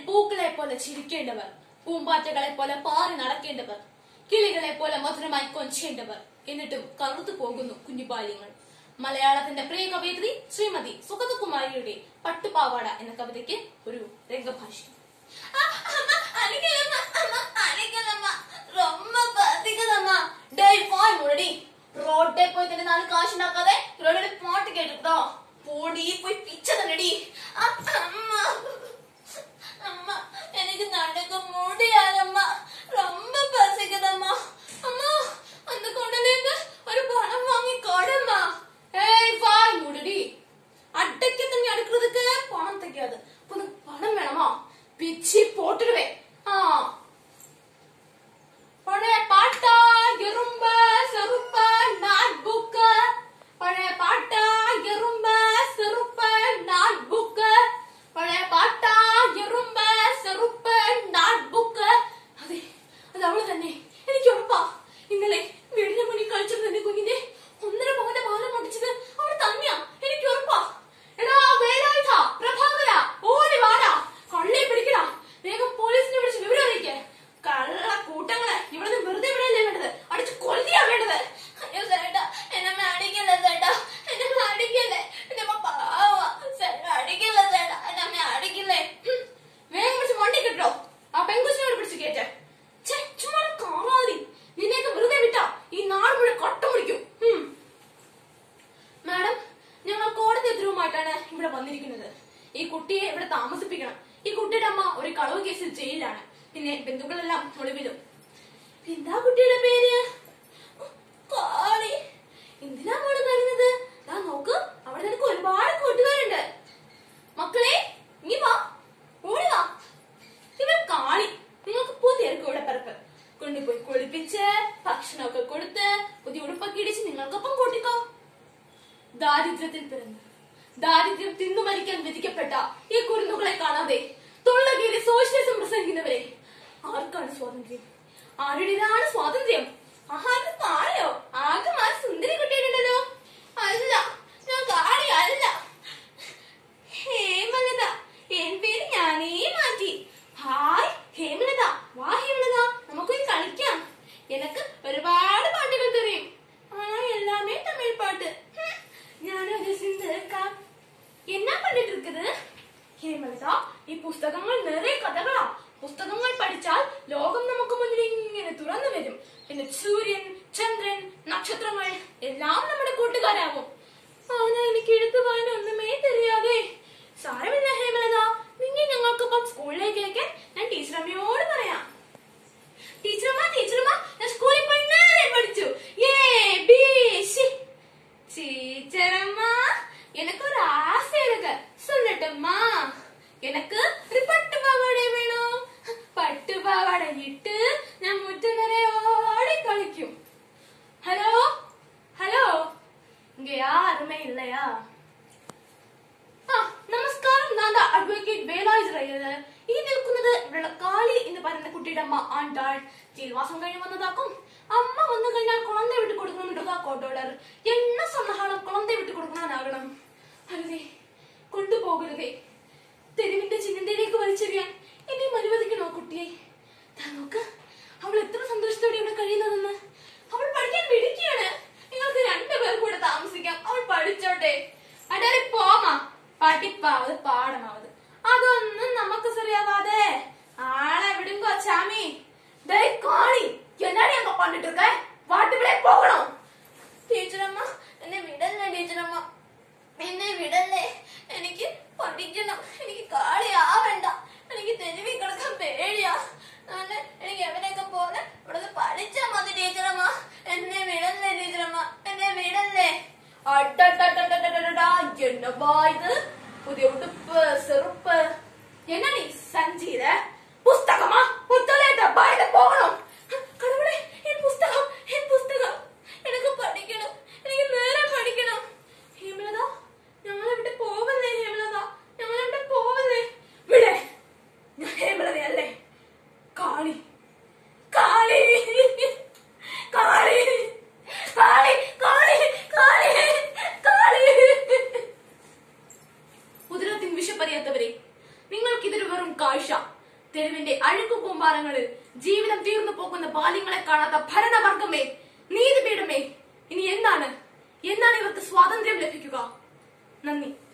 പൂക്കളെ പോലെ ചിരിക്കേണ്ടവർ പൂമ്പാറ്റകളെ പോലെ പാറി നടക്കേണ്ടവർ കിളികളെ പോലെ മധുരമായി കൊഞ്ചേണ്ടവർ എന്നിട്ടും കറുത്തു പോകുന്നു കുഞ്ഞുബാല്യങ്ങൾ മലയാളത്തിന്റെ പ്രിയ കവയിത്രി ശ്രീമതി സുഗതകുമാരിയുടെ പട്ടുപാവാട എന്ന കവിതയ്ക്ക് ഒരു രംഗഭാഷ്യം റോഡേ പോയി തന്നെ നാല് കാശുണ്ടാക്കാതെ റോഡിൽ പാട്ട് കേട്ടോ പോടി പോയി പിച്ച തന്നെടി അമ്മ അമ്മ എനിക്ക് നടക്ക മുടിയാതമ്മ ரொம்ப பசிக்குதம்மா அம்மா அந்த கொண்டலேந்து ஒரு பணம் வாங்கி கொடும்மா ஏய் வாய் மூடுடி அட்டைக்கு தண்ணி அடுக்கிறதுக்கு பணம் தைக்காது இப்ப உனக்கு பணம் வேணுமா பிச்சி போட்டுடுவேன் ஆ பழைய பாட்டா எறும்ப செருப்ப நாட் புக்க பழைய பாட்டா எறும்ப செருப்ப நாட் புக்க பழைய பாட்டா எறும்ப செருപ്പ നാട്ട് ബുക്ക് അതെ അത് അവള് തന്നെ എനിക്ക് ഉറപ്പാ ഇന്നലെ വെളിഞ്ഞ മണി കളിച്ചത് എന്റെ കുഞ്ഞിന്റെ ഒന്നര പവന്റെ മാല മുടിച്ചത് അവൾ തന്നെയാ എനിക്ക് ഉറപ്പാ എടാ വേലായുധ പ്രഭാകര ഓടി വാടാ കള്ളി പിടിക്കടാ വേഗം പോലീസിനെ വിളിച്ച് വിവരം അറിയിക്കേ കള്ള കൂട്ടങ്ങളെ ഇവിടെ വെറുതെ വിടല്ലേ വേണ്ടത് അടിച്ച് കൊല്ലിയാ വേണ്ടത് അയ്യോ ചേട്ടാ എന്നെ അടിക്കല്ലേ ചേട്ടാ എന്നെ അടിക്കല്ലേ എന്റെ അമ്മ പാവാ ചേട്ടാ അടിക്കല്ലേ ചേട്ടാ എന്നെ അമ്മ അടിക്കില്ലേ ഹും. വേഗം പിടിച്ച് വണ്ടി കിട്ടോ ആ പെങ്കുച്ചിനോട് പിടിച്ച് കേറ്റ ചുമ്മാ കാണാതി നിന്നെയൊക്കെ വെറുതെ വിട്ടാ ഈ നാട് മുഴുവൻ കട്ട പിടിക്കും ഹും. മാഡം ഞങ്ങൾ കോടതി ഉത്തരവുമായിട്ടാണ് ഇവിടെ വന്നിരിക്കുന്നത് ഈ കുട്ടിയെ ഇവിടെ താമസിപ്പിക്കണം ഈ കുട്ടിയുടെ അമ്മ ഒരു കളവ് കേസിൽ ജയിലിലാണ് പിന്നെ ബന്ധുക്കളെല്ലാം ഒളിവിലും എന്താ കുട്ടിയുടെ പേര് കാളി എന്തിനാ മോള് കരുന്നത് ദാ നോക്ക് അവിടെ നിനക്ക് ഒരുപാട് കൂട്ടുകാരുണ്ട് മക്കളെ ഇനി വാ ഓടി വാ ഇവ കാളി നിങ്ങൾക്ക് പുതിയൊരു കൂടപ്പിറപ്പ് കൊണ്ടുപോയി കുളിപ്പിച്ച് ഭക്ഷണമൊക്കെ കൊടുത്ത് പുതിയ ഉടുപ്പൊക്കെ ഇടിച്ച് നിങ്ങൾക്കൊപ്പം കൂട്ടിക്കോ ദാരിദ്ര്യത്തിൽ പിറന്ന് ദാരിദ്ര്യം തിന്നു മരിക്കാൻ വിധിക്കപ്പെട്ട ഈ കുരുന്നുകളെ കാണാതെ തൊള്ളകേറി സോഷ്യലിസം പ്രസംഗിക്കുന്നവരെ ആർക്കാണ് സ്വാതന്ത്ര്യം ആരുടേതാണ് സ്വാതന്ത്ര്യം ആഹാരം കാളിയോ ആകെ മാറി സുന്ദരി കുട്ടിയുണ്ടല്ലോ അല്ല ഞാൻ കാളി അല്ല ഹേമലത എൻ പേര് ഞാനേ മാറ്റി ഹായ് ഹേമലത വാ ഹേമലത നമുക്കൊരു കളിക്കാം എനക്ക് ഒരുപാട് പാട്ടുകൾ തെറിയും ആ എല്ലാമേ തമിഴ് പാട്ട് ഹും, ഞാനൊരു സിന്ധക്കാം എന്നാ പണ്ടിട്ട് இருக்குது ഹേമലത ഈ പുസ്തകങ്ങൾ നിറയെ കഥകളാ പുസ്തകങ്ങൾ പഠിച്ചാൽ ലോകം നമുക്ക് മുന്നിൽ ഇങ്ങനെ തുറന്നു വരും പിന്നെ സൂര്യൻ ചന്ദ്രൻ നക്ഷത്രങ്ങൾ എല്ലാം നമ്മുടെ കൂട്ടുകാരാകും ആനാ എനിക്ക് എഴുത്ത് വായന ഒന്നുമേ தெரியாதே സാരമില്ല ഹേമലത നിങ്ങൾ ഞങ്ങൾക്കൊപ്പം സ്കൂളിലേക്ക് അയക്കാൻ ഞാൻ ടീച്ചറമ്മയോട് പറയാം ടീച്ചറമ്മ ടീച്ചറമ്മ ഞാൻ സ്കൂളിൽ പോയി നേരെ പഠിച്ചു ഏ ബി സി ടീച്ചറമ്മ எனக்கு ஒரு ஆசை இருக்கு சொல்லட்டுமா எனக்கு ஒரு பட்டு பாவாடை வேணும் பட்டு பாவாடை இட்டு ഞാൻ മുറ്റം നിറയെ ഓടി കളിക്കും ഹലോ ഹലോ இங்க யாருமே இல்லையா ആ നമസ്കാരം ഞാൻ അഡ്വക്കേറ്റ് വേലായുധ റയ്യത് ഈ നിൽക്കുന്നത് ഇവിടെ കാളി എന്ന് പറയുന്ന കുട്ടിയുടെ അമ്മ ആണ്ടാൾ ജയിൽവാസം കഴിഞ്ഞ് വന്നതാക്കും അമ്മ വന്നു കഴിഞ്ഞാൽ കുളന്ത വിട്ട് കൊടുക്കണമെന്നുണ്ടാ കോർട്ട് ഓർഡർ എണ്ണ സന്നഹാളം കുളന്ത വിട്ട് കൊടുക്കണമെന്നാകണം അരുതേ കൊണ്ടുപോകരുതേ തെരുവിന്റെ ചിഹ്നത്തിലേക്ക് വലിച്ചെറിയാൻ ഇനിയും അനുവദിക്കണോ കുട്ടിയെ ദാ നോക്ക് അവൾ എത്ര സന്തോഷത്തോടെ ഇവിടെ കഴിയുന്നതെന്ന് അവൾ പഠിക്കാൻ മിടുക്കിയാണ് നിങ്ങൾക്ക് രണ്ടുപേർ കൂടെ താമസിക്കാം അവൾ പഠിച്ചോട്ടെ അടാരെ പോമാ പഠിപ്പാവത് പാടമാവത് അതൊന്നും നമുക്ക് ശരിയാവാതെ ആളെ വിടുങ്കോ ചാമി ദേ കാളി എന്നാടി അങ്ങ് പണ്ടിട്ട് இருக்க വാട്ടിവിടെ പോകണം ടീച്ചറമ്മ എന്നെ വിടല്ലേ ടീച്ചറമ്മ എന്നെ വിടല്ലേ എനിക്ക് പഠിക്കണം എനിക്ക് കാളി ആവണ്ട എനിക്ക് തെരുവിൽ കിടക്കാൻ പേടിയാ അതുകൊണ്ട് എനിക്ക് എവരെയൊക്കെ പോലെ ഇവിടെ പഠിച്ചാ മതി ടീച്ചറമ്മ എന്നെ വിടല്ലേ ടീച്ചറമ്മ എന്നെ വിടല്ലേ അടടടടടടടടാ, എന്നവാ ഇത് പുതിയ ഉടുപ്പ് ചെറുപ്പ് എന്നാടി സഞ്ചീത പുസ്തകമാ പുസ്തകമായിട്ട് ഭയന്ന് പോകണം കടവുടെ എൻ പുസ്തകം എൻ പുസ്തകം എനിക്ക് പഠിക്കണം എനിക്ക് നേരെ പഠിക്കണം ഹേമലത ഞങ്ങളെവിടെ പോവല്ലേ ഹേമലത ഞങ്ങളെവിടെ പോവല്ലേ വിടെ ഞാൻ ഹേമലതയല്ലേ കാളി കാളി കാളി കാളി കാളി കാളി കാളി ഉദരത്തിൻ വിഷപ്പറിയാത്തവരെ നിങ്ങൾക്കിതൊരു വെറും കാഴ്ച തെരുവിന്റെ അഴുക്കു കൂമ്പാരങ്ങളിൽ ജീവിതം തീർന്നു പോകുന്ന ബാല്യങ്ങളെ കാണാത്ത ഭരണവർഗമേ നീതിപീഠമേ ഇനി എന്താണ് എന്നാണ് ഇവർക്ക് സ്വാതന്ത്ര്യം ലഭിക്കുക നന്ദി